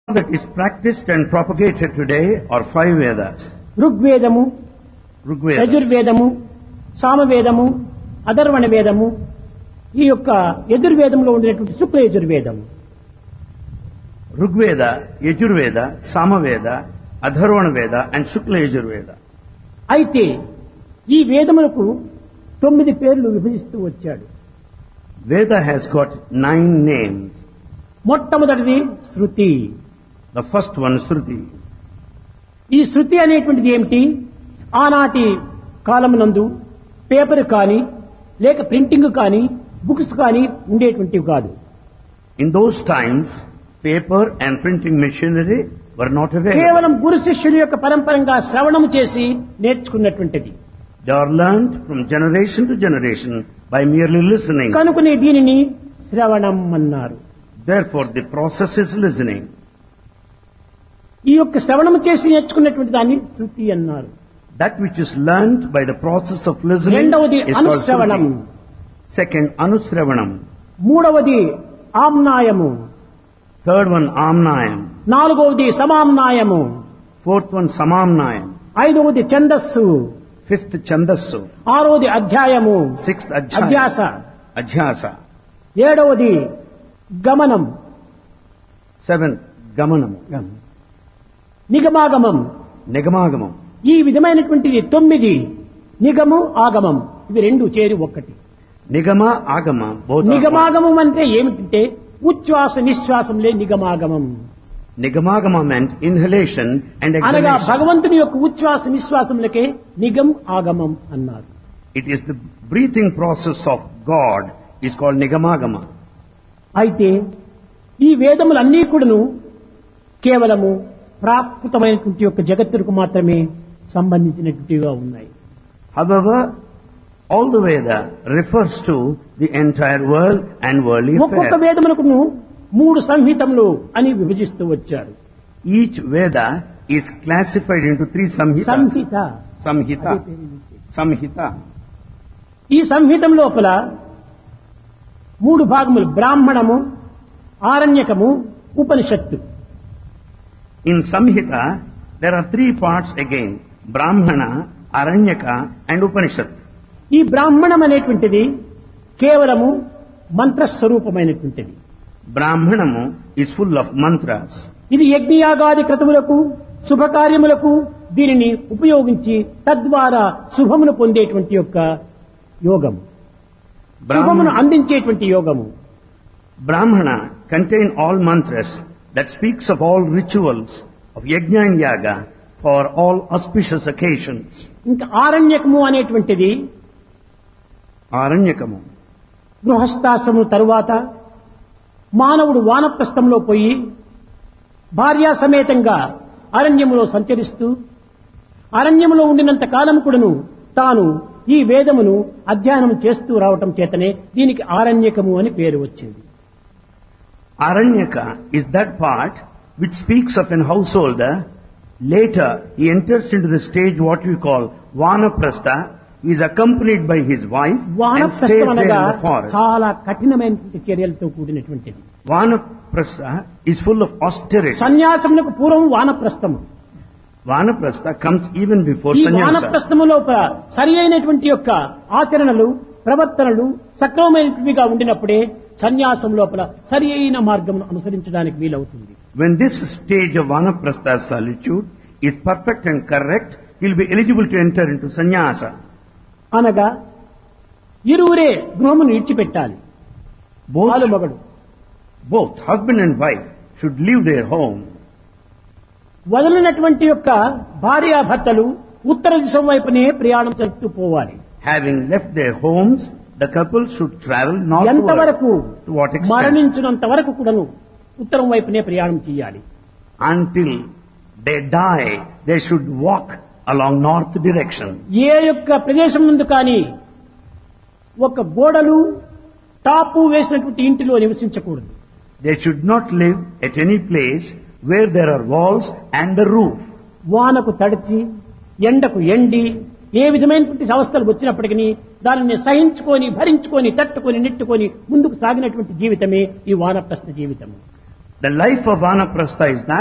that is practiced and propagated today are five Vedas. ఋగ్వేదము Rigveda, యజుర్వేదము సామవేదము అధర్వణ వేదము ఈ యొక్క యజుర్వేదంలో ఉండేటువంటి శుక్ల యజుర్వేదము Rigveda, Yajurveda, Samaveda, Adharvana Veda and Shukla Yajurveda. అయితే ఈ వేదములకు తొమ్మిది పేర్లు విభజిస్తూ వచ్చాడు Veda has got nine names. మొట్టమొదటిది శృతి The first one, Shruti. ఈ శృతి అనేటువంటిది ఏమిటి ఆనాటి కాలమునందు పేపర్ కానీ లేక ప్రింటింగ్ కానీ బుక్స్ కానీ ఉండేటువంటివి కాదు In those times, paper and printing machinery were not available. కేవలం గురు శిష్యుల యొక్క పరంపరంగా శ్రవణము చేసి నేర్చుకున్నటువంటిది They are learned from generation to generation by merely listening. కనుకనే దీనిని శ్రవణం అన్నారు Therefore, the process is listening. ఈ యొక్క శ్రవణము చేసి నేర్చుకున్నటువంటి దాన్ని శృతి అన్నారు That which is learned by the process of listening రెండవది is called అనుశ్రవణం Shruti. Second, Anusravanam. మూడవది ఆమ్నాయము Third one, Amnayam. నాలుగవది సమామ్నాయము Fourth one, Samamnayam. ఐదవది ఛందస్సు Fifth, Chandasu. ఆరవది అధ్యాయము Sixth, అధ్యాస Ajhaya. Ajhasa. ఏడవది గమనం Seventh, Gamanam. నిగమాగమం Nigamangamam. ఈ విధమైనటువంటిది తొమ్మిది నిగము ఆగమం ఇవి రెండు చేరి ఒక్కటి Nigama, Agama. Both are one. నిగమాగమం అంటే ఏమిటంటే ఉచ్ఛ్వాస నిశ్వాసంలే నిగమాగమం Nigamagama meant inhalation and అనగా exhalation. భగవంతుని యొక్క ఉచ్ఛ్వాస నిశ్వాసములకే నిగం ఆగమం అన్నారు It is the breathing process of God is called Nigamagama. అయితే ఈ వేదములన్నీ కూడాను కేవలము ప్రాకృతమైనటువంటి యొక్క జగత్తుకు మాత్రమే సంబంధించినటువంటివిగా ఉన్నాయి However, all the Veda refers to the entire world and worldly ఒక్కొక్క affairs. వేదమునకును మూడు సంహితములు అని విభజిస్తూ వచ్చారు Each Veda is classified into three samhitas. Samhita Samhita. Samhita. ఈ సంహితం లోపల మూడు భాగములు బ్రాహ్మణము ఆరణ్యకము ఉపనిషత్తు In Samhita, there are three parts again. Brahmana, Aranyaka and Upanishad. ఈ బ్రాహ్మణం అనేటువంటిది కేవలము మంత్రస్వరూపమైనటువంటిది Brahmanamu is full of mantras. ఇది యజ్ఞయాగాది క్రతువులకు శుభకార్యములకు దీనిని ఉపయోగించి తద్వారా శుభమును పొందేటువంటి యొక్క యోగము శుభమును Brahmana, అందించేటువంటి యోగము Brahmana contain all mantras that speaks of all rituals of yajna and yaga for all auspicious occasions. ఇంకా ఆరణ్యకము అనేటువంటిది Aranyakamu. గృహస్థాశ్రము తరువాత మానవుడు వానప్రస్థంలో పోయి భార్యా సమేతంగా అరణ్యములో సంచరిస్తూ అరణ్యములో ఉండినంత కాలం కూడాను తాను ఈ వేదమును అధ్యయనం చేస్తూ రావటం చేతనే దీనికి ఆరణ్యకము అని పేరు వచ్చింది Aranyaka is that part which speaks of an householder. Later, he enters into the stage what we call Vanaprastha. He is accompanied by his wife and stays వానప్రస్థం there in అనగా the forest. చాలా కఠినమైనటువంటి చర్యలతో కూడినటువంటిది Vanaprastha is full of austerity. సన్యాసములకు పూర్వం వానప్రస్థము Vanaprastha comes even before ఈ sannyasa. వానప్రస్థము లోపల సరి అయినటువంటి యొక్క ఆచరణలు ప్రవర్తనలు సక్రమమైనవిగా ఉండినప్పుడే సన్యాసం లోపల సరి అయిన మార్గమును అనుసరించడానికి వీలవుతుంది When this stage of Vanaprastha solitude is perfect and correct, he will be eligible to enter into sannyasa. అనగా ఇరువురే గృహమును విడిచిపెట్టాలి Both, ఆలు మగడు both husband and wife should leave their home. వదిలినటువంటి యొక్క భార్యాభర్తలు ఉత్తర దిశం వైపునే ప్రయాణం జరుపుతూ పోవాలి Having left their homes, the couple should travel northward. ఎంతవరకు To what extent? మరణించినంత వరకు కూడాను ఉత్తరం వైపునే ప్రయాణం చేయాలి Until they die, they should walk along north direction. ఏ యొక్క ప్రదేశం నుండి కానీ ఒక గోడలు టాపు వేసినటువంటి ఇంటిలో నివసించకూడదు They should not live at any place where there are walls and the roof. వానకు తడిచి ఎండకు ఎండి ఏ విధమైనటువంటి అవస్థలు వచ్చినప్పటికీ దానిని సహించుకొని భరించుకొని తట్టుకొని నెట్టుకొని ముందుకు సాగినటువంటి జీవితమే ఈ వానప్రస్థ జీవితం The life of Vanaprastha is that